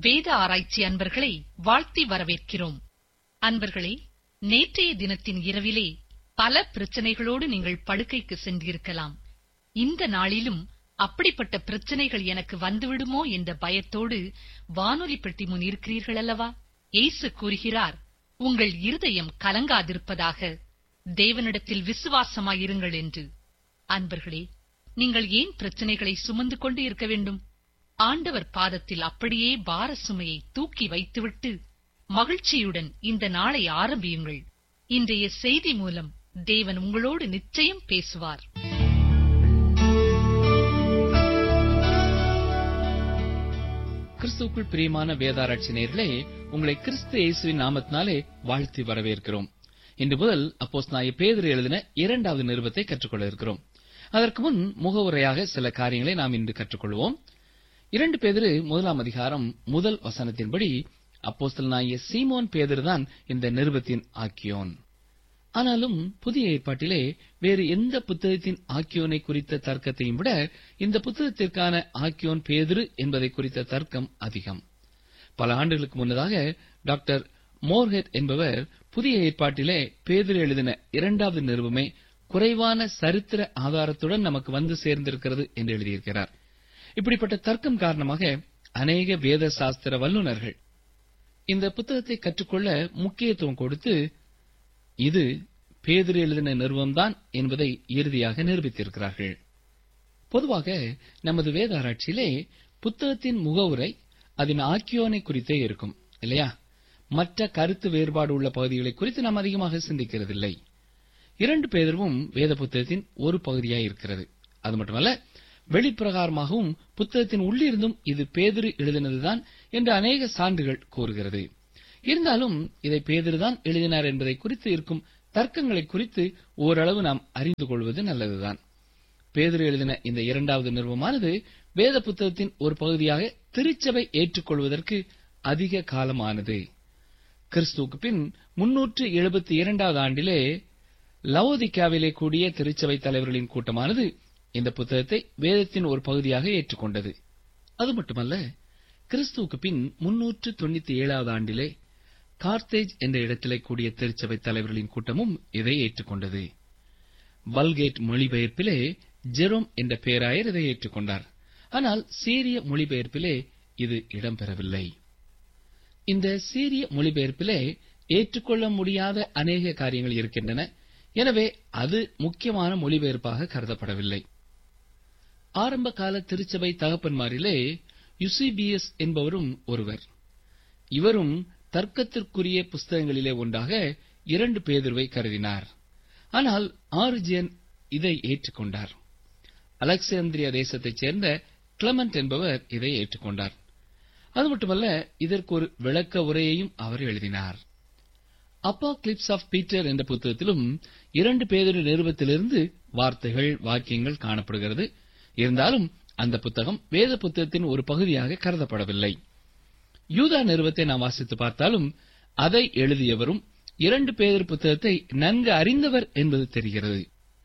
வேத ஆராய்ச்சி அன்பர்களை வாழ்த்தி வரவேற்கிறோம் அன்பர்களே நேற்றைய தினத்தின் இரவிலே பல பிரச்சனைகளோடு நீங்கள் படுக்கைக்கு சென்றிருக்கலாம் இந்த நாளிலும் அப்படிப்பட்ட பிரச்சனைகள் எனக்கு வந்துவிடுமோ என்ற பயத்தோடு வானொலி பெட்டி முன் இருக்கிறீர்கள் அல்லவா எய்சு கூறுகிறார் உங்கள் இருதயம் கலங்காதிருப்பதாக தேவனிடத்தில் விசுவாசமாயிருங்கள் என்று அன்பர்களே நீங்கள் ஏன் பிரச்சனைகளை சுமந்து கொண்டு இருக்க வேண்டும் ஆண்டவர் பாதத்தில் அப்படியே பார சுமையை தூக்கி வைத்துவிட்டு மகிழ்ச்சியுடன் இந்த நாளை ஆரம்பியுங்கள் இன்றைய செய்தி மூலம் தேவன் உங்களோடு நிச்சயம் பேசுவார் கிறிஸ்துக்குள் பிரியமான வேதாராய்ச்சி நேர்களே உங்களை கிறிஸ்து இயேசுவின் நாமத்தினாலே வாழ்த்தி வரவேற்கிறோம் இன்று முதல் அப்போஸ் நாய பேதர் எழுதின இரண்டாவது நிருபத்தை கற்றுக்கொள்ள இருக்கிறோம் அதற்கு முன் முகவுரையாக சில காரியங்களை நாம் இன்று கற்றுக்கொள்வோம் இரண்டு பேதிரு முதலாம் அதிகாரம் முதல் வசனத்தின்படி அப்போஸ்தல் நாய சீமோன் பேதர் தான் இந்த நிருபத்தின் ஆக்கியோன் ஆனாலும் புதிய ஏற்பாட்டிலே வேறு எந்த புத்தகத்தின் ஆக்கியோனை குறித்த தர்க்கத்தையும் விட இந்த புத்தகத்திற்கான ஆக்கியோன் பேதுரு என்பதை குறித்த தர்க்கம் அதிகம் பல ஆண்டுகளுக்கு முன்னதாக டாக்டர் மோர்ஹெத் என்பவர் புதிய ஏற்பாட்டிலே பேதுரு எழுதின இரண்டாவது நிருபமே குறைவான சரித்திர ஆதாரத்துடன் நமக்கு வந்து சேர்ந்திருக்கிறது என்று எழுதியிருக்கிறார் இப்படிப்பட்ட தர்க்கம் காரணமாக அநேக வேத சாஸ்திர வல்லுநர்கள் இந்த புத்தகத்தை கற்றுக்கொள்ள முக்கியத்துவம் கொடுத்து இது பேதிரு எழுதின நிறுவம்தான் என்பதை இறுதியாக நிரூபித்திருக்கிறார்கள் பொதுவாக நமது வேத ஆராய்ச்சியிலே புத்தகத்தின் முகவுரை அதன் ஆக்கியோனை குறித்தே இருக்கும் இல்லையா மற்ற கருத்து வேறுபாடு உள்ள பகுதிகளை குறித்து நாம் அதிகமாக சிந்திக்கிறதில்லை இரண்டு பேதரும் வேத புத்தகத்தின் ஒரு பகுதியாய் இருக்கிறது அது மட்டுமல்ல வெளிப்பிரகாரமாகவும் புத்தகத்தின் உள்ளிருந்தும் இது பேதிரு எழுதினதுதான் என்று அநேக சான்றுகள் கூறுகிறது இருந்தாலும் இதை பேதிருதான் எழுதினார் என்பதை குறித்து இருக்கும் தர்க்கங்களை குறித்து ஓரளவு நாம் அறிந்து கொள்வது நல்லதுதான் பேதிரு எழுதின இந்த இரண்டாவது நிறுவமானது வேத புத்தகத்தின் ஒரு பகுதியாக திருச்சபை ஏற்றுக்கொள்வதற்கு அதிக காலமானது கிறிஸ்துவுக்கு பின் முன்னூற்று எழுபத்தி இரண்டாவது ஆண்டிலே லவோதிக்காவிலே கூடிய திருச்சபை தலைவர்களின் கூட்டமானது இந்த புத்தகத்தை வேதத்தின் ஒரு பகுதியாக ஏற்றுக்கொண்டது அது மட்டுமல்ல கிறிஸ்துவுக்கு பின் முன்னூற்று தொண்ணூத்தி ஏழாவது ஆண்டிலே கார்த்தேஜ் என்ற இடத்திலே கூடிய திருச்சபை தலைவர்களின் கூட்டமும் இதை ஏற்றுக்கொண்டது பல்கேட் மொழிபெயர்ப்பிலே ஜெரோம் என்ற பேராயர் இதை ஏற்றுக்கொண்டார் ஆனால் சீரிய மொழிபெயர்ப்பிலே இது இடம்பெறவில்லை இந்த சீரிய மொழிபெயர்ப்பிலே ஏற்றுக்கொள்ள முடியாத அநேக காரியங்கள் இருக்கின்றன எனவே அது முக்கியமான மொழிபெயர்ப்பாக கருதப்படவில்லை ஆரம்ப கால திருச்சபை தகப்பன்மாரிலே யுசிபிஎஸ் என்பவரும் ஒருவர் இவரும் தர்க்கத்திற்குரிய புஸ்தகங்களிலே ஒன்றாக இரண்டு பேதுருவை கருதினார் ஆனால் ஆரிஜியன் இதை ஏற்றுக்கொண்டார் அலெக்சாந்திரியா தேசத்தைச் சேர்ந்த கிளமண்ட் என்பவர் இதை ஏற்றுக்கொண்டார் அது மட்டுமல்ல இதற்கு ஒரு விளக்க உரையையும் அவர் எழுதினார் அப்பா கிளிப்ஸ் ஆஃப் பீட்டர் என்ற புத்தகத்திலும் இரண்டு பேதொரு நிறுவத்திலிருந்து வார்த்தைகள் வாக்கியங்கள் காணப்படுகிறது இருந்தாலும் அந்த புத்தகம் வேத புத்தகத்தின் ஒரு பகுதியாக கருதப்படவில்லை யூதா நிறுவத்தை நாம் வாசித்து பார்த்தாலும் அதை எழுதியவரும் இரண்டு பேதர் புத்தகத்தை நன்கு அறிந்தவர் என்பது தெரிகிறது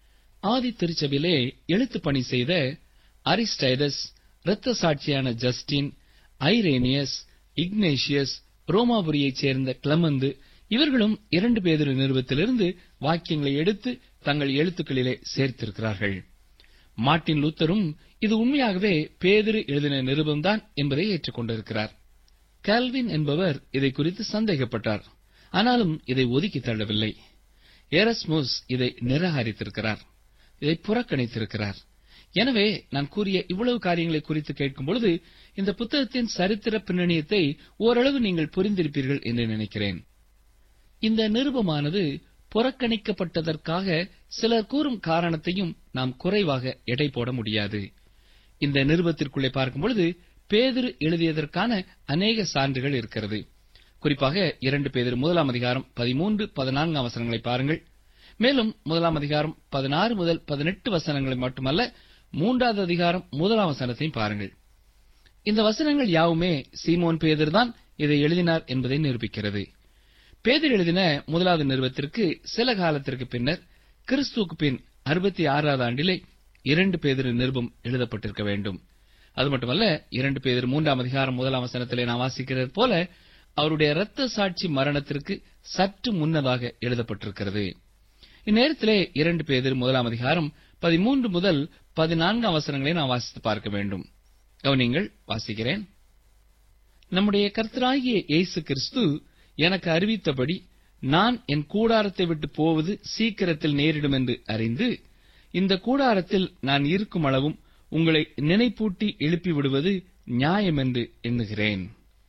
ஆதி திருச்சபையிலே எழுத்து பணி செய்த அரிஸ்டைடஸ் இரத்த சாட்சியான ஜஸ்டின் ஐரேனியஸ் இக்னேஷியஸ் ரோமாபுரியைச் சேர்ந்த கிளமந்து இவர்களும் இரண்டு பேதொரு நிறுவத்திலிருந்து வாக்கியங்களை எடுத்து தங்கள் எழுத்துக்களிலே சேர்த்திருக்கிறார்கள் மார்ட்டின் லூத்தரும் இது உண்மையாகவே பேதிரு எழுதின நிருபம்தான் என்பதை ஏற்றுக்கொண்டிருக்கிறார் கால்வின் என்பவர் இதை குறித்து சந்தேகப்பட்டார் ஆனாலும் இதை ஒதுக்கி தள்ளவில்லை எரஸ்மோஸ் இதை நிராகரித்திருக்கிறார் இதை புறக்கணித்திருக்கிறார் எனவே நான் கூறிய இவ்வளவு காரியங்களை குறித்து கேட்கும் பொழுது இந்த புத்தகத்தின் சரித்திர பின்னணியத்தை ஓரளவு நீங்கள் புரிந்திருப்பீர்கள் என்று நினைக்கிறேன் இந்த நிருபமானது புறக்கணிக்கப்பட்டதற்காக சிலர் கூறும் காரணத்தையும் நாம் குறைவாக எடை போட முடியாது இந்த நிருபத்திற்குள்ளே பார்க்கும் பொழுது பேதிரு எழுதியதற்கான அநேக சான்றுகள் இருக்கிறது குறிப்பாக இரண்டு பேதிரு முதலாம் அதிகாரம் பதிமூன்று பதினான்கு அவசரங்களை பாருங்கள் மேலும் முதலாம் அதிகாரம் பதினாறு முதல் பதினெட்டு வசனங்களை மட்டுமல்ல மூன்றாவது அதிகாரம் முதலாம் வசனத்தையும் பாருங்கள் இந்த வசனங்கள் யாவுமே சீமோன் பேதர் தான் இதை எழுதினார் என்பதை நிரூபிக்கிறது பேதர் எழுதின முதலாவது நிறுவத்திற்கு சில காலத்திற்கு பின்னர் கிறிஸ்துவுக்கு பின் அறுபத்தி ஆறாவது ஆண்டிலே இரண்டு பேதிரு நிருபம் எழுதப்பட்டிருக்க வேண்டும் அது மட்டுமல்ல இரண்டு பேர் மூன்றாம் அதிகாரம் முதலாம் வசனத்திலே நான் வாசிக்கிறது போல அவருடைய இரத்த சாட்சி மரணத்திற்கு சற்று முன்னதாக எழுதப்பட்டிருக்கிறது இந்நேரத்திலே இரண்டு பேர் முதலாம் அதிகாரம் பதிமூன்று முதல் பதினான்கு அவசரங்களை நான் வாசித்து பார்க்க வேண்டும் கவனிங்கள் வாசிக்கிறேன் நம்முடைய கர்த்தராகிய இயேசு கிறிஸ்து எனக்கு அறிவித்தபடி நான் என் கூடாரத்தை விட்டு போவது சீக்கிரத்தில் நேரிடும் என்று அறிந்து இந்த கூடாரத்தில் நான் இருக்கும் அளவும் உங்களை நினைப்பூட்டி எழுப்பி விடுவது நியாயம் என்று எண்ணுகிறேன்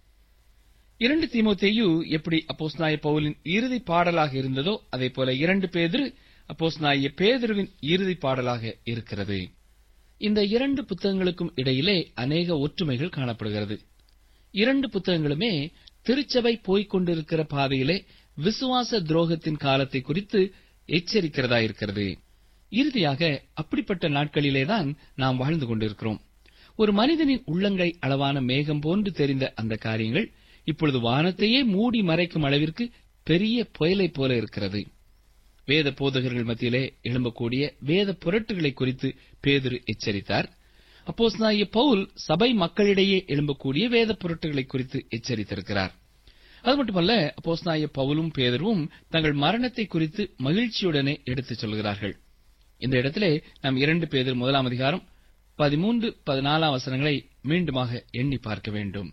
இரண்டு தீமோத்தேயு எப்படி அப்போஸ்நாய பவுலின் இறுதி பாடலாக இருந்ததோ அதே போல இரண்டு பேதிரு அப்போஸ்நாய பேதுருவின் இறுதி பாடலாக இருக்கிறது இந்த இரண்டு புத்தகங்களுக்கும் இடையிலே அநேக ஒற்றுமைகள் காணப்படுகிறது இரண்டு புத்தகங்களுமே திருச்சபை போய்க் கொண்டிருக்கிற பாதையிலே விசுவாச துரோகத்தின் காலத்தை குறித்து எச்சரிக்கிறதா இருக்கிறது இறுதியாக அப்படிப்பட்ட நாட்களிலேதான் நாம் வாழ்ந்து கொண்டிருக்கிறோம் ஒரு மனிதனின் உள்ளங்கை அளவான மேகம் போன்று தெரிந்த அந்த காரியங்கள் இப்பொழுது வானத்தையே மூடி மறைக்கும் அளவிற்கு பெரிய புயலை போல இருக்கிறது வேத போதகர்கள் மத்தியிலே எழும்பக்கூடிய வேத புரட்டுகளை குறித்து பேதுரு எச்சரித்தார் அப்போஸ்தலனாகிய பவுல் சபை மக்களிடையே எழும்பக்கூடிய வேத புரட்டுகளை குறித்து எச்சரித்திருக்கிறார் அது மட்டுமல்ல அப்போஸ்தலனாகிய பவுலும் பேதரும் தங்கள் மரணத்தை குறித்து மகிழ்ச்சியுடனே எடுத்துச் சொல்கிறார்கள் இந்த இடத்திலே நாம் இரண்டு பேதர் முதலாம் அதிகாரம் பதிமூன்று பதினாலாம் வசனங்களை மீண்டுமாக எண்ணி பார்க்க வேண்டும்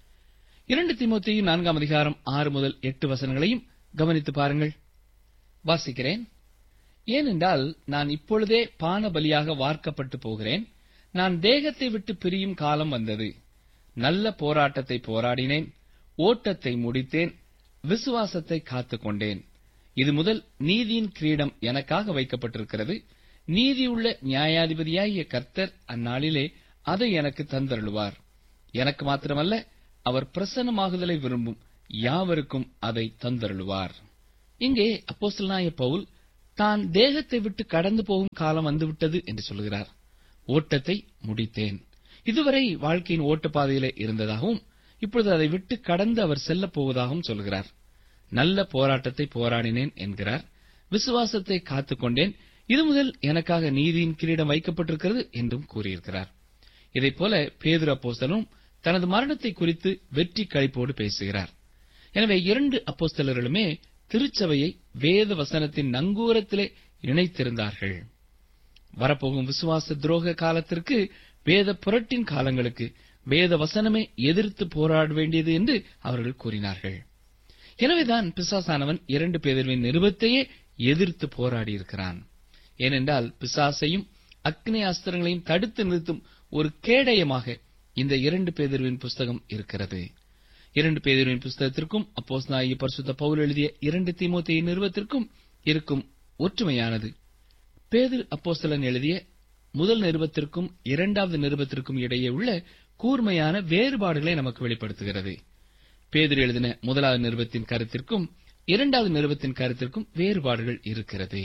இரண்டு தீமோத்தேயு நான்காம் அதிகாரம் ஆறு முதல் எட்டு வசனங்களையும் கவனித்து பாருங்கள் வாசிக்கிறேன் ஏனென்றால் நான் இப்பொழுதே பான பலியாக வார்க்கப்பட்டு போகிறேன் நான் தேகத்தை விட்டு பிரியும் காலம் வந்தது நல்ல போராட்டத்தை போராடினேன் ஓட்டத்தை முடித்தேன் விசுவாசத்தை காத்துக் கொண்டேன் இது முதல் நீதியின் கிரீடம் எனக்காக வைக்கப்பட்டிருக்கிறது நீதியுள்ள நியாயாதிபதியாகிய கர்த்தர் அந்நாளிலே அதை எனக்கு தந்தருளுவார் எனக்கு மாத்திரமல்ல அவர் பிரசன்னமாகுதலை விரும்பும் யாவருக்கும் அதை தந்தருளுவார் இங்கே அப்போஸ்தலனாய பவுல் தான் தேகத்தை விட்டு கடந்து போகும் காலம் வந்துவிட்டது என்று சொல்கிறார் ஓட்டத்தை முடித்தேன் இதுவரை வாழ்க்கையின் ஓட்டப்பாதையிலே இருந்ததாகவும் இப்பொழுது அதை விட்டு கடந்து அவர் செல்லப் போவதாகவும் சொல்கிறார் நல்ல போராட்டத்தை போராடினேன் என்கிறார் விசுவாசத்தை காத்துக் கொண்டேன் இது முதல் எனக்காக நீதியின் கிரீடம் வைக்கப்பட்டிருக்கிறது என்றும் கூறியிருக்கிறார் இதைப் போல பேதுரு அப்போஸ்தலனும் தனது மரணத்தை குறித்து வெற்றி கழிப்போடு பேசுகிறார் எனவே இரண்டு அப்போஸ்தலர்களுமே திருச்சபையை வேத வசனத்தின் நங்கூரத்திலே இணைத்திருந்தார்கள் வரப்போகும் விசுவாச துரோக காலத்திற்கு வேத புரட்டின் காலங்களுக்கு வேத வசனமே எதிர்த்து போராட வேண்டியது என்று அவர்கள் கூறினார்கள் எனவேதான் பிசாசானவன் இரண்டு பேதர்வின் நிருபத்தையே எதிர்த்து போராடியிருக்கிறான் ஏனென்றால் பிசாசையும் அக்னி அஸ்திரங்களையும் தடுத்து நிறுத்தும் ஒரு கேடயமாக இந்த இரண்டு பேதர்வின் புஸ்தகம் இருக்கிறது இரண்டு பேதர்வின் புஸ்தகத்திற்கும் அப்போஸ்தலனாகிய பரிசுத்த பவுல் எழுதிய இரண்டு தீமோத்தேயு நிறுவத்திற்கும் இருக்கும் ஒற்றுமையானது பேதிர் அப்போஸ்தலன் எழுதிய முதல் நிருபத்திற்கும் இரண்டாவது நிருபத்திற்கும் இடையே உள்ள கூர்மையான வேறுபாடுகளை நமக்கு வெளிப்படுத்துகிறது பேதிர் எழுதின முதலாவது நிருபத்தின் கருத்திற்கும் இரண்டாவது நிருபத்தின் கருத்திற்கும் வேறுபாடுகள் இருக்கிறது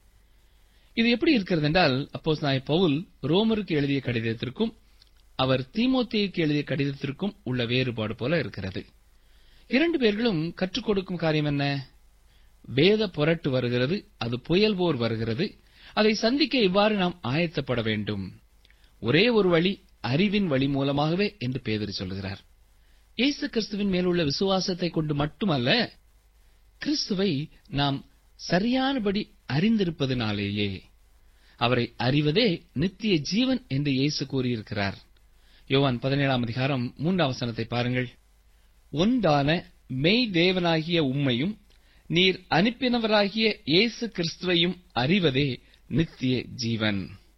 இது எப்படி இருக்கிறது என்றால் அப்போஸ் நாய் பவுல் ரோமருக்கு எழுதிய கடிதத்திற்கும் அவர் தீமோத்தேயுக்கு எழுதிய கடிதத்திற்கும் உள்ள வேறுபாடு போல இருக்கிறது இரண்டு பேர்களும் கற்றுக் கொடுக்கும் காரியம் என்ன வேத புரட்டு வருகிறது அது புயல் போர் வருகிறது அதை சந்திக்க இவ்வாறு நாம் ஆயத்தப்பட வேண்டும் ஒரே ஒரு வழி அறிவின் வழி மூலமாகவே என்று பேதர் சொல்கிறார் இயேசு கிறிஸ்துவின் மேலுள்ள விசுவாசத்தை கொண்டு மட்டுமல்ல கிறிஸ்துவை நாம் சரியானபடி அறிந்திருப்பதனாலேயே அவரை அறிவதே நித்திய ஜீவன் என்று இயேசு கூறியிருக்கிறார் யோவான் பதினேழாம் அதிகாரம் மூன்றாம் வசனத்தை பாருங்கள் ஒன்றான மெய் தேவனாகிய உம்மையும் நீர் அனுப்பினவராகிய இயேசு கிறிஸ்துவையும் அறிவதே நித்திய ஜீவன்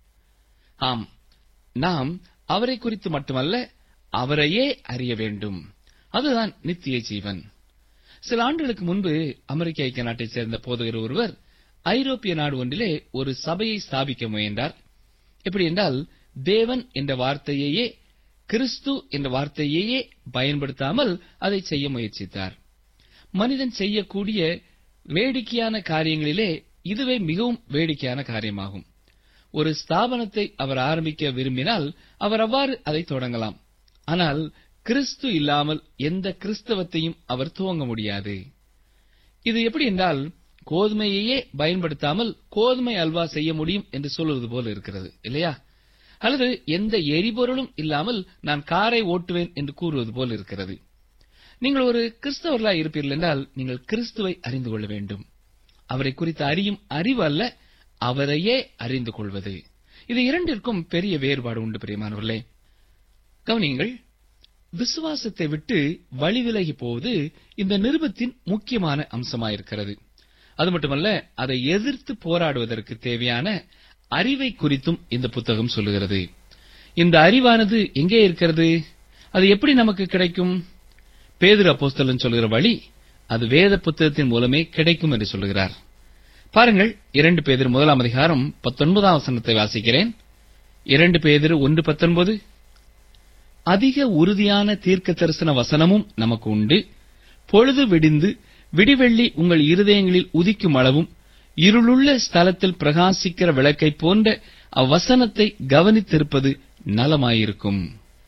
ஆம் நாம் அவரை குறித்து மட்டுமல்ல அவரையே அறிய வேண்டும் அதுதான் நித்திய ஜீவன் சில ஆண்டுகளுக்கு முன்பு அமெரிக்க ஐக்கிய நாட்டைச் சேர்ந்த போதகர் ஒருவர் ஐரோப்பிய நாடு ஒன்றிலே ஒரு சபையை ஸ்தாபிக்க முயன்றார் எப்படி என்றால் தேவன் என்ற வார்த்தையையே கிறிஸ்து என்ற வார்த்தையையே பயன்படுத்தாமல் அதை செய்ய முயற்சித்தார் மனிதன் செய்யக்கூடிய வேடிக்கையான காரியங்களிலே இதுவே மிகவும் வேடிக்கையான காரியமாகும் ஒரு ஸ்தாபனத்தை அவர் ஆரம்பிக்க விரும்பினால் அவர் அவ்வாறு அதை தொடங்கலாம் ஆனால் கிறிஸ்து இல்லாமல் எந்த கிறிஸ்தவத்தையும் அவர் துவங்க முடியாது இது எப்படி என்றால் கோதுமையையே பயன்படுத்தாமல் கோதுமை அல்வா செய்ய முடியும் என்று சொல்வது போல இருக்கிறது இல்லையா அல்லது எந்த எரிபொருளும் இல்லாமல் நான் காரை ஓட்டுவேன் என்று கூறுவது போல் இருக்கிறது நீங்கள் ஒரு கிறிஸ்தவர்களாய் இருப்பீர்கள் என்றால் நீங்கள் கிறிஸ்துவை அறிந்து கொள்ள வேண்டும் அவரை குறித்து அறியும் அறிவு அல்ல அவரையே அறிந்து கொள்வது இது இரண்டிற்கும் பெரிய வேறுபாடு உண்டு பிரியமானவர்களே கவனியுங்கள் விசுவாசத்தை விட்டு வழிவிலகி போவது இந்த நிருபத்தின் முக்கியமான அம்சமாயிருக்கிறது அது மட்டுமல்ல அதை எதிர்த்து போராடுவதற்கு தேவையான அறிவை குறித்தும் இந்த புத்தகம் சொல்லுகிறது இந்த அறிவானது எங்கே இருக்கிறது அது எப்படி நமக்கு கிடைக்கும் பேதுரு அப்போஸ்தலன் சொல்கிற வழி அது வேத புத்தகத்தின் மூலமே கிடைக்கும் என்று சொல்லுகிறார் பாருங்கள் இரண்டு பேதிர் முதலாம் அதிகாரம் பத்தொன்பதாம் வசனத்தை வாசிக்கிறேன் இரண்டு பேதிர் ஒன்று பத்தொன்பது அதிக உறுதியான தீர்க்க தரிசன வசனமும் நமக்கு உண்டு பொழுது விடிந்து விடிவெள்ளி உங்கள் இருதயங்களில் உதிக்கும் அளவும் இருளுள்ள ஸ்தலத்தில் பிரகாசிக்கிற விளக்கைப் போன்ற அவ்வசனத்தை கவனித்திருப்பது நலமாயிருக்கும்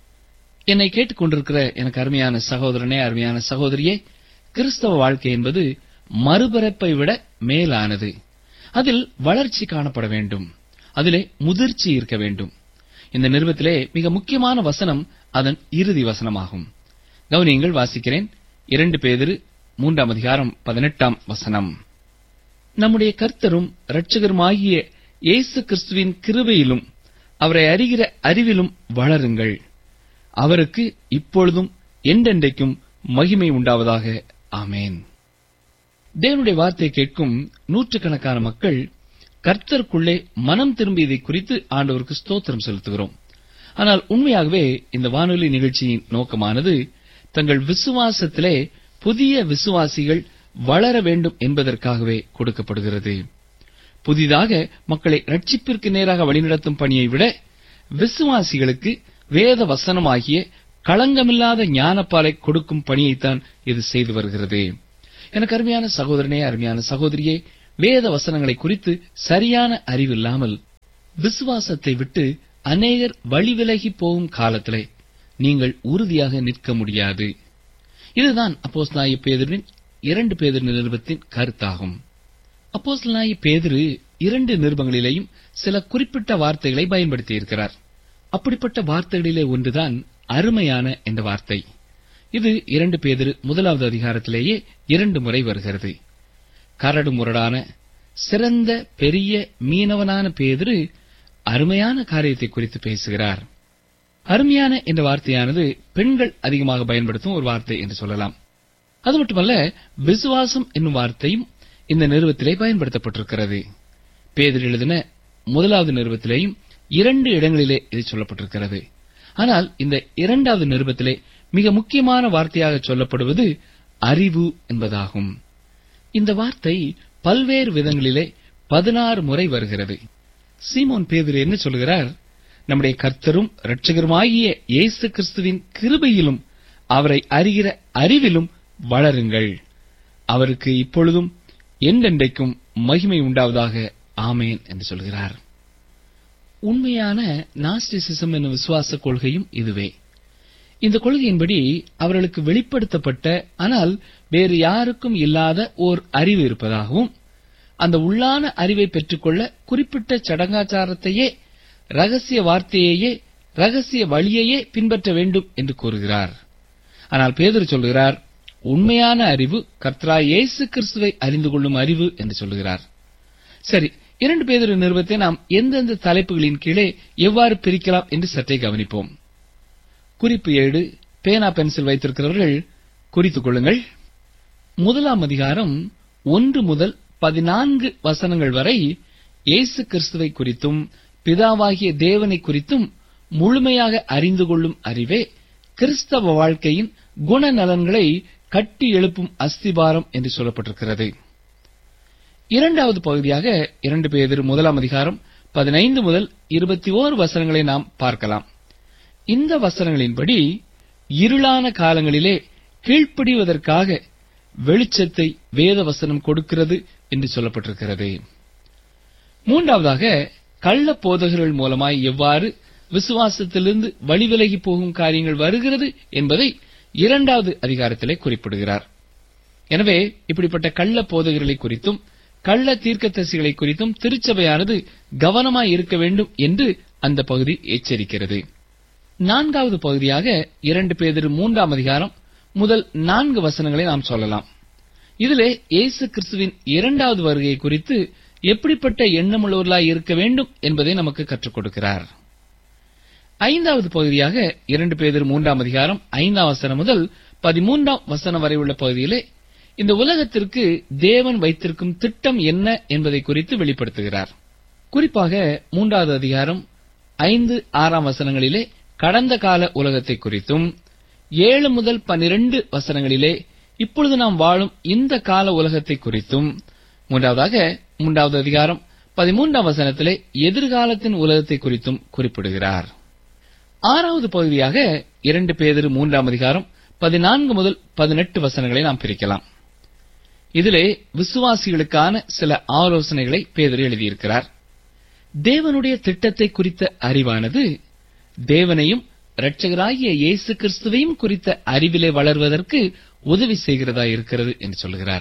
என்னை கேட்டுக்கொண்டிருக்கிற எனக்கு அருமையான சகோதரனே அருமையான சகோதரியே கிறிஸ்தவ வாழ்க்கை என்பது மறுபிறப்பை விட மேலானது அதில் வளர்ச்சி காணப்பட வேண்டும் அதிலே முதிர்ச்சி இருக்க வேண்டும் இந்த நிறுவத்திலே மிக முக்கியமான வசனம் அதன் இறுதி வசனமாகும் கவனியங்கள் வாசிக்கிறேன் இரண்டு பேதிரு மூன்றாம் அதிகாரம் பதினெட்டாம் வசனம் நம்முடைய கர்த்தரும் இரட்சகருமாகிய இயேசு கிறிஸ்துவின் கிருபையிலும் அவரை அறிகிற அறிவிலும் வளருங்கள் அவருக்கு இப்பொழுதும் என்றென்றைக்கும் மகிமை உண்டாவதாக ஆமேன் தேவனுடைய வார்த்தை கேட்கும் நூற்றுக்கணக்கான மக்கள் கர்த்தருக்குள்ளே மனம் திரும்பியதை குறித்து ஆண்டவருக்கு ஸ்தோத்திரம் செலுத்துகிறோம் ஆனால் உண்மையாகவே இந்த வானொலி நிகழ்ச்சியின் நோக்கமானது தங்கள் விசுவாசத்திலே புதிய விசுவாசிகள் வளர வேண்டும் என்பதற்காகவே கொடுக்கப்படுகிறது புதிதாக மக்களை ரட்சிப்பிற்கு நேராக வழிநடத்தும் பணியை விட விசுவாசிகளுக்கு வேத வசனமாகிய களங்கமில்லாத ஞானப்பாலை கொடுக்கும் பணியைத்தான் இது செய்து வருகிறது எனக்கு அருமையான சகோதரனே அருமையான சகோதரியே வேத வசனங்களை குறித்து சரியான அறிவில்லாமல் விசுவாசத்தை விட்டு அநேகர் வழிவிலகி போகும் காலத்திலே நீங்கள் உறுதியாக நிற்க முடியாது இதுதான் அப்போஸ்தலனாகிய பேதுருவின் இரண்டு பேதிரு நிருபத்தின் கருத்தாகும் அப்போஸ்தலனாகிய பேதுரு இரண்டு நிருபங்களிலேயும் சில குறிப்பிட்ட வார்த்தைகளை பயன்படுத்தியிருக்கிறார் அப்படிப்பட்ட வார்த்தைகளிலே ஒன்றுதான் அருமையான என்ற வார்த்தை இது இரண்டு பேதிரு முதலாவது அதிகாரத்திலேயே இரண்டு முறை வருகிறது கரடு முரடான சிறந்த பெரிய மீனவனான பேதிரு அருமையான காரியத்தை குறித்து பேசுகிறார் அருமையான என்ற வார்த்தையானது பெண்கள் அதிகமாக பயன்படுத்தும் ஒரு வார்த்தை என்று சொல்லலாம் அது மட்டுமல்ல விசுவாசம் என்னும் வார்த்தையும் இந்த நிறுவத்திலே பயன்படுத்தப்பட்டிருக்கிறது பேதர் எழுதின முதலாவது நிறுவத்திலேயும் இரண்டு இடங்களிலே இது சொல்லப்பட்டிருக்கிறது ஆனால் இந்த இரண்டாவது நிருபத்திலே மிக முக்கியமான வார்த்தையாக சொல்லப்படுவது அறிவு என்பதாகும் இந்த வார்த்தை பல்வேறு விதங்களிலே பதினாறு முறை வருகிறது சீமோன் பேதுரு என்ன சொல்கிறார் நம்முடைய கர்த்தரும் இரட்சகருமாகிய இயேசு கிறிஸ்துவின் கிருபையிலும் அவரை அறிகிற அறிவிலும் வளருங்கள் அவருக்கு இப்பொழுதும் என்றென்றைக்கும் மகிமை உண்டாவதாக ஆமேன் என்று சொல்கிறார் உண்மையான நாஸ்டிசிசம் என்னும் விசுவாச கொள்கையும் இதுவே இந்த கொள்கையின்படி அவர்களுக்கு வெளிப்படுத்தப்பட்ட ஆனால் வேறு யாருக்கும் இல்லாத ஓர் அறிவு இருப்பதாகவும் அந்த உள்ளான அறிவை பெற்றுக்கொள்ள குறிப்பிட்ட சடங்காச்சாரத்தையே ரகசிய வார்த்தையையே ரகசிய வழியையே பின்பற்ற வேண்டும் என்று கூறுகிறார் ஆனால் பேதர் சொல்கிறார் உண்மையான அறிவு கர்த்தரா இயேசு கிறிஸ்துவை அறிந்து கொள்ளும் அறிவு என்று சொல்கிறார் சரி இரண்டு பேதர் நிறுவத்தை நாம் எந்தெந்த தலைப்புகளின் கீழே எவ்வாறு பிரிக்கலாம் என்று சற்றே கவனிப்போம் குறிப்பு ஏடு பேனா பென்சில் வைத்திருக்கிறவர்கள் குறித்துக் கொள்ளுங்கள் முதலாம் அதிகாரம் ஒன்று முதல் பதினான்கு வசனங்கள் வரை இயேசு கிறிஸ்துவை குறித்தும் பிதாவாகிய தேவனை குறித்தும் முழுமையாக அறிந்து கொள்ளும் அறிவே கிறிஸ்தவ வாழ்க்கையின் குணநலன்களை கட்டி எழுப்பும் அஸ்திபாரம் என்று சொல்லப்பட்டிருக்கிறது இரண்டாவது பகுதியாக இரண்டு பேர் முதலாம் அதிகாரம் பதினைந்து முதல் இருபத்தி ஓரு வசனங்களை நாம் பார்க்கலாம் இந்த வசனங்களின்படி இருளான காலங்களிலே கீழ்ப்படிவதற்காக வெளிச்சத்தை வேத வசனம் கொடுக்கிறது என்று சொல்லப்பட்டிருக்கிறது மூன்றாவதாக கள்ள போதகர்கள் மூலமாய் எவ்வாறு விசுவாசத்திலிருந்து வழிவிலகி போகும் காரியங்கள் வருகிறது என்பதை இரண்டாவது அதிகாரத்திலே குறிப்பிடுகிறார் எனவே இப்படிப்பட்ட கள்ள போதகர்களை குறித்தும் கள்ள தீர்க்கதரிசிகளை குறித்தும் திருச்சபையானது கவனமாய் இருக்க வேண்டும் என்று அந்த பகுதி எச்சரிக்கிறது நான்காவது பகுதியாக இரண்டு பேதிரு மூன்றாம் அதிகாரம் முதல் நான்கு வசனங்களை நாம் சொல்லலாம் இதிலே இயேசு கிறிஸ்துவின் இரண்டாவது வருகை குறித்து எப்படிப்பட்ட எண்ணமுள்ளவர்களாய் இருக்க வேண்டும் என்பதை நமக்கு கற்றுக் கொடுக்கிறார் ஐந்தாவது பகுதியாக இரண்டு பேதிரு மூன்றாம் அதிகாரம் ஐந்தாம் வசனம் முதல் பதிமூன்றாம் வசனம் வரை உள்ள பகுதியிலே இந்த உலகத்திற்கு தேவன் வைத்திருக்கும் திட்டம் என்ன என்பதை குறித்து வெளிப்படுத்துகிறார் குறிப்பாக மூன்றாவது அதிகாரம் ஐந்து ஆறாம் வசனங்களிலே கடந்த கால உலகத்தை குறித்தும் ஏழு முதல் பன்னிரண்டு வசனங்களிலே இப்பொழுது நாம் வாழும் இந்த கால உலகத்தை குறித்தும் மூன்றாவதாக மூன்றாவது அதிகாரம் பதிமூன்றாம் வசனத்திலே எதிர்காலத்தின் உலகத்தை குறித்தும் குறிப்பிடுகிறார் ஆறாவது பகுதியாக இரண்டு பேதிரு மூன்றாம் அதிகாரம் பதினான்கு முதல் பதினெட்டு வசனங்களை நாம் பிரிக்கலாம் இதிலே விசுவாசிகளுக்கான சில ஆலோசனைகளை பேதர் எழுதியிருக்கிறார் தேவனுடைய திட்டத்தை குறித்த அறிவானது தேவனையும் இரட்சகராகிய இயேசு கிறிஸ்துவையும் குறித்த அறிவிலே வளர்வதற்கு உதவி செய்கிறதா இருக்கிறது என்று சொல்கிறார்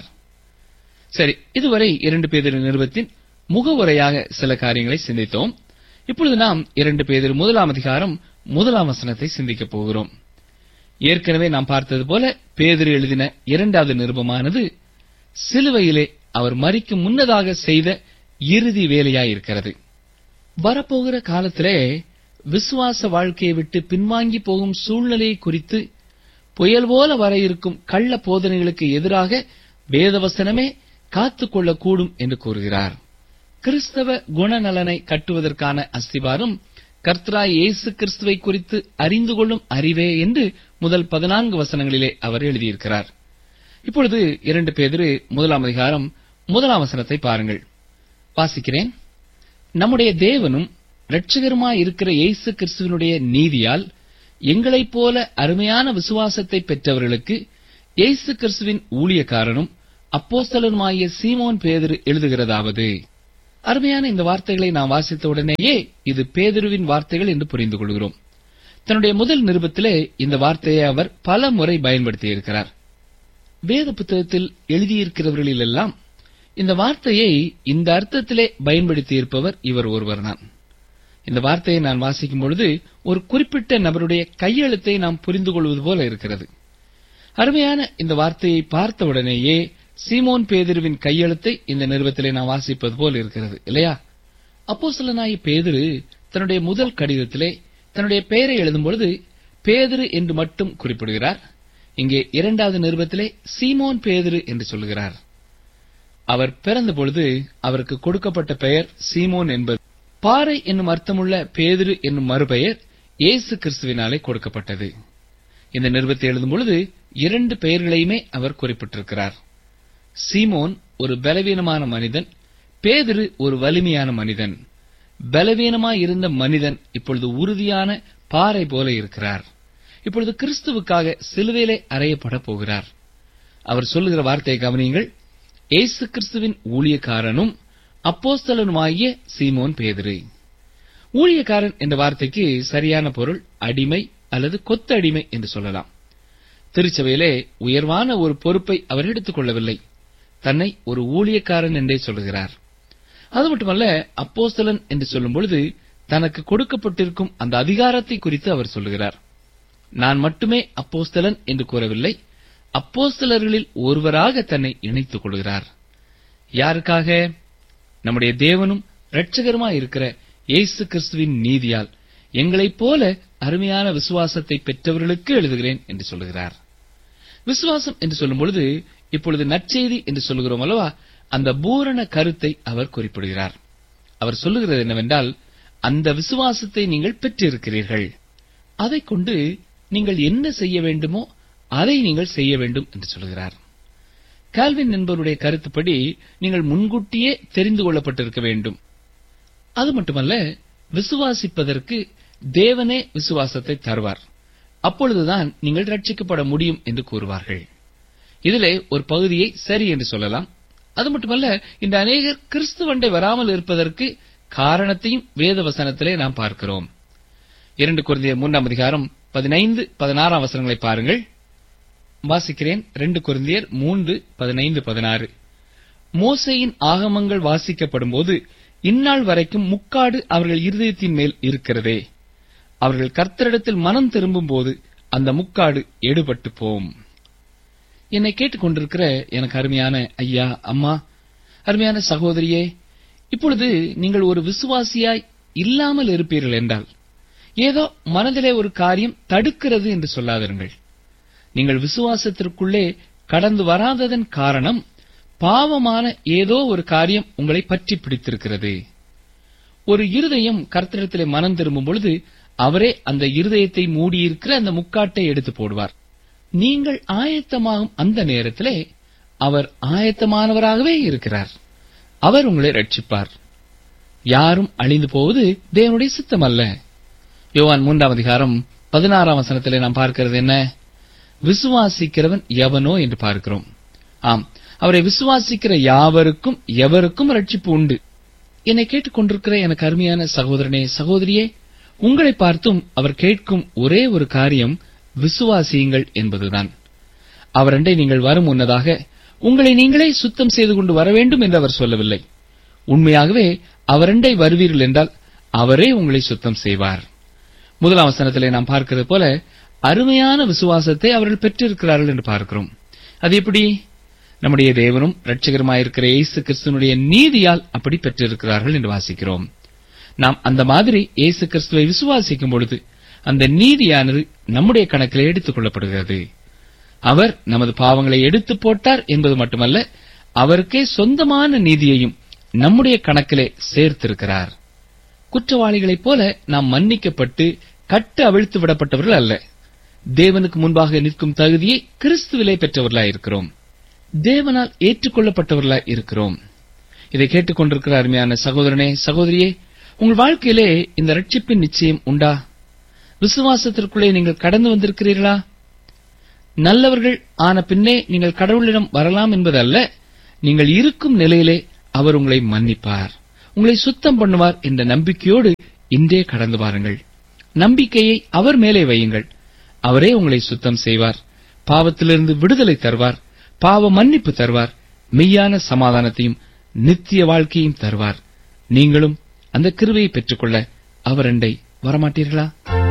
சரி இதுவரை இரண்டு பேதிரு நிறுவத்தின் முகவுரையாக சில காரியங்களை சிந்தித்தோம் இப்பொழுது நாம் இரண்டு பேதிரு முதலாம் அதிகாரம் முதலாம் வசனத்தை சிந்திக்கப் போகிறோம் ஏற்கனவே நாம் பார்த்தது போல பேதிரு எழுதின இரண்டாவது நிருபமானது சிலுவையிலே அவர் மறிக்கும் முன்னதாக செய்த இறுதி வேலையாயிருக்கிறது வரப்போகிற காலத்திலே விசுவாச வாழ்க்கையை விட்டு பின்வாங்கி போகும் சூழ்நிலையை குறித்து புயல் போல வர இருக்கும் கள்ள போதனைகளுக்கு எதிராக வேதவசனமே காத்துக்கொள்ளக்கூடும் என்று கூறுகிறார் கிறிஸ்தவ குணநலனை கட்டுவதற்கான அஸ்திவாரம் கர்த்தராய் இயேசு கிறிஸ்துவை குறித்து அறிந்து கொள்ளும் அறிவே என்று முதல் பதினான்கு வசனங்களிலே அவர் எழுதியிருக்கிறார் இப்பொழுது இரண்டு பேதிரு முதலாம் அதிகாரம் முதலாம் வசனத்தை பாருங்கள் வாசிக்கிறேன் நம்முடைய தேவனும் இரட்சகருமாய் இருக்கிற இயேசு கிறிஸ்துவனுடைய நீதியால் எங்களைப் போல அருமையான விசுவாசத்தை பெற்றவர்களுக்கு இயேசு கிறிஸ்துவின் ஊழியக்காரனும் அப்போஸ்தலனுமாகிய சீமோன் பேதிரு எழுதுகிறதாவது அருமையான இந்த வார்த்தைகளை நாம் வாசித்த உடனேயே இது பேதுருவின் வார்த்தைகள் என்று புரிந்து கொள்கிறோம் தன்னுடைய முதல் நிருபத்திலே இந்த வார்த்தையை அவர் பல முறை பயன்படுத்தியிருக்கிறார் வேத புத்தகத்தில் எழுதியிருக்கிறவர்களிலெல்லாம் இந்த வார்த்தையை இந்த அர்த்தத்திலே பயன்படுத்தியிருப்பவர் இவர் ஒருவர்தான் இந்த வார்த்தையை நான் வாசிக்கும் பொழுது ஒரு குறிப்பிட்ட நபருடைய கையெழுத்தை நாம் புரிந்து கொள்வது போல இருக்கிறது அருமையான இந்த வார்த்தையை பார்த்தவுடனேயே சீமோன் பேதிருவின் கையெழுத்தை இந்த நிறுவத்திலே நாம் வாசிப்பது போல் இருக்கிறது இல்லையா அப்போ சிலனாய் பேதிரு தன்னுடைய முதல் கடிதத்திலே தன்னுடைய பெயரை எழுதும் பொழுது பேதிரு என்று மட்டும் குறிப்பிடுகிறார் இங்கே இரண்டாவது நிருபத்திலே சீமோன் பேதிரு என்று சொல்லுகிறார் அவர் பிறந்த பொழுது அவருக்கு கொடுக்கப்பட்ட பெயர் சீமோன் என்பது பாறை என்னும் அர்த்தமுள்ள பேதிரு என்னும் மறுபெயர் இயேசு கிறிஸ்துவினாலே கொடுக்கப்பட்டது இந்த நிருபத்தை எழுதும் பொழுது இரண்டு பெயர்களையுமே அவர் குறிப்பிட்டிருக்கிறார் சீமோன் ஒரு பலவீனமான மனிதன் பேதிரு ஒரு வலிமையான மனிதன் பலவீனமாய் இருந்த மனிதன் இப்பொழுது உறுதியான பாறை போல இருக்கிறார் இப்பொழுது கிறிஸ்துவுக்காக சிலுவையிலே அறையப்பட போகிறார் அவர் சொல்லுகிற வார்த்தையை கவனியுங்கள் இயேசு கிறிஸ்துவின் ஊழியக்காரனும் அப்போஸ்தலனுமாகிய சீமோன் பேதிரு ஊழியக்காரன் என்ற வார்த்தைக்கு சரியான பொருள் அடிமை அல்லது கொத்தடிமை என்று சொல்லலாம் திருச்சபையிலே உயர்வான ஒரு பொறுப்பை அவர் எடுத்துக் கொள்ளவில்லை தன்னை ஒரு ஊழியக்காரன் என்றே சொல்லுகிறார் அது மட்டுமல்ல அப்போஸ்தலன் என்று சொல்லும் பொழுது தனக்கு கொடுக்கப்பட்டிருக்கும் அந்த அதிகாரத்தை குறித்து அவர் சொல்லுகிறார் நான் மட்டுமே அப்போஸ்தலன் என்று கூறவில்லை அப்போஸ்தலர்களில் ஒருவராக தன்னை இணைத்துக் கொள்கிறார் யாருக்காக நம்முடைய தேவனும் இரட்சகருமாய் இருக்கிற இயேசு கிறிஸ்துவின் நீதியால் எங்களைப் போல அருமையான விசுவாசத்தை பெற்றவர்களுக்கு எழுதுகிறேன் என்று சொல்லுகிறார் விசுவாசம் என்று சொல்லும் பொழுது இப்பொழுது நற்செய்தி என்று சொல்லுகிறோம் அல்லவா அந்த பூரண கருத்தை அவர் குறிப்பிடுகிறார் அவர் சொல்லுகிறது என்னவென்றால் அந்த விசுவாசத்தை நீங்கள் பெற்றிருக்கிறீர்கள் அதைக் கொண்டு நீங்கள் என்ன செய்ய வேண்டுமோ அதை நீங்கள் செய்ய வேண்டும் என்று சொல்கிறார் கால்வின் என்பவருடைய கருத்துப்படி நீங்கள் முன்கூட்டியே தெரிந்து கொள்ளப்பட்டிருக்க வேண்டும் அது மட்டுமல்ல விசுவாசிப்பதற்கு தேவனே விசுவாசத்தை தருவார் அப்பொழுதுதான் நீங்கள் ரட்சிக்கப்பட முடியும் என்று கூறுவார்கள் இதிலே ஒரு பகுதியை சரி என்று சொல்லலாம் அது மட்டுமல்ல இந்த அநேகர் கிறிஸ்துவண்டை வராமல் இருப்பதற்கு காரணத்தையும் வேத வசனத்திலே நாம் பார்க்கிறோம் இரண்டு குருந்திய மூன்றாம் அதிகாரம் பதினைந்து பதினாறாம் வசனங்களை பாருங்கள் வாசிக்கிறேன் ரெண்டு குருந்தியர் மூன்று பதினைந்து பதினாறு மோசையின் ஆகமங்கள் வாசிக்கப்படும் போது இந்நாள் வரைக்கும் முக்காடு அவர்கள் இருதயத்தின் மேல் இருக்கிறதே அவர்கள் கர்த்தரிடத்தில் மனம் திரும்பும் போது அந்த முக்காடு எடுபட்டு போம் என்னை கேட்டுக்கொண்டிருக்கிற எனக்கு அருமையான ஐயா அம்மா அருமையான சகோதரியே இப்பொழுது நீங்கள் ஒரு விசுவாசியாய் இல்லாமல் இருப்பீர்கள் என்றால் ஏதோ மனதிலே ஒரு காரியம் தடுக்கிறது என்று சொல்லாதிருங்கள் நீங்கள் விசுவாசத்திற்குள்ளே கடந்து வராததன் காரணம் பாவமான ஏதோ ஒரு காரியம் உங்களை பற்றி பிடித்திருக்கிறது ஒரு இருதயம் கர்த்தரிடத்திலே மனம் திரும்பும் பொழுது அவரே அந்த இருதயத்தை மூடியிருக்கிற அந்த முக்காட்டை எடுத்து போடுவார் நீங்கள் ஆயத்தமாகும் அந்த நேரத்திலே அவர் ஆயத்தமானவராகவே இருக்கிறார் அவர் உங்களை ரட்சிப்பார் யாரும் அழிந்து போவது தேவனுடைய சித்தம் அல்ல யோவான் மூன்றாம் அதிகாரம் பதினாறாம் வசனத்திலே நாம் பார்க்கிறது என்ன விசுவாசிக்கிறவன் எவனோ என்று பார்க்கிறோம் ஆம் அவரை விசுவாசிக்கிற யாவருக்கும் எவருக்கும் ரட்சிப்பு உண்டு என்னை கேட்டுக்கொண்டிருக்கிற எனக்கு அருமையான சகோதரனே சகோதரியே உங்களை பார்த்தும் அவர் கேட்கும் ஒரே ஒரு காரியம் விசுவாசியுங்கள் என்பதுதான் அவரண்டை நீங்கள் வரும் முன்னதாக உங்களை நீங்களே சுத்தம் செய்து கொண்டு வர வேண்டும் என்று அவர் சொல்லவில்லை உண்மையாகவே அவரண்டை வருவீர்கள் என்றால் அவரே உங்களை சுத்தம் செய்வார் முதலாம் வசனத்திலே நாம் பார்க்கிறது போல அருமையான விசுவாசத்தை அவர்கள் பெற்றிருக்கிறார்கள் என்று பார்க்கிறோம் அது எப்படி நம்முடைய தேவனும் இரட்சகருமாயிருக்கிற இயேசு கிறிஸ்துவனுடைய நீதியால் அப்படி பெற்றிருக்கிறார்கள் என்று வாசிக்கிறோம் நாம் அந்த மாதிரி இயேசு கிறிஸ்துவை விசுவாசிக்கும் பொழுது அந்த நீதியானது நம்முடைய கணக்கில் எடுத்துக் கொள்ளப்படுகிறது அவர் நமது பாவங்களை எடுத்து போட்டார் என்பது மட்டுமல்ல அவருக்கே சொந்தமான நீதியையும் நம்முடைய கணக்கிலே சேர்த்திருக்கிறார் குற்றவாளிகளைப் போல நாம் மன்னிக்கப்பட்டு கட்டு அவிழ்த்து விடப்பட்டவர்கள் அல்ல தேவனுக்கு முன்பாக நிற்கும் தகுதியை கிறிஸ்துவிலே பெற்றவர்களாய் இருக்கிறோம் தேவனால் ஏற்றுக்கொள்ளப்பட்டவர்களாய் இருக்கிறோம் இதை கேட்டுக்கொண்டிருக்கிற அருமையான சகோதரனே சகோதரியே உங்கள் வாழ்க்கையிலே இந்த ரட்சிப்பின் நிச்சயம் உண்டா விசுவாசத்திற்குள்ளே நீங்கள் கடந்து வந்திருக்கிறீர்களா நல்லவர்கள் ஆன பின்னே நீங்கள் கடவுளிடம் வரலாம் என்பதல்ல நீங்கள் இருக்கும் நிலையிலே அவர் உங்களை மன்னிப்பார் உங்களை சுத்தம் பண்ணுவார் என்ற நம்பிக்கையோடு இன்றே கடந்து வாருங்கள் நம்பிக்கையை அவர் மேலே வையுங்கள் அவரே உங்களை சுத்தம் செய்வார் பாவத்திலிருந்து விடுதலை தருவார் பாவ மன்னிப்பு தருவார் மெய்யான சமாதானத்தையும் நித்திய வாழ்க்கையும் தருவார் நீங்களும் அந்த கிருவையை பெற்றுக்கொள்ள அவரண்டை வரமாட்டீர்களா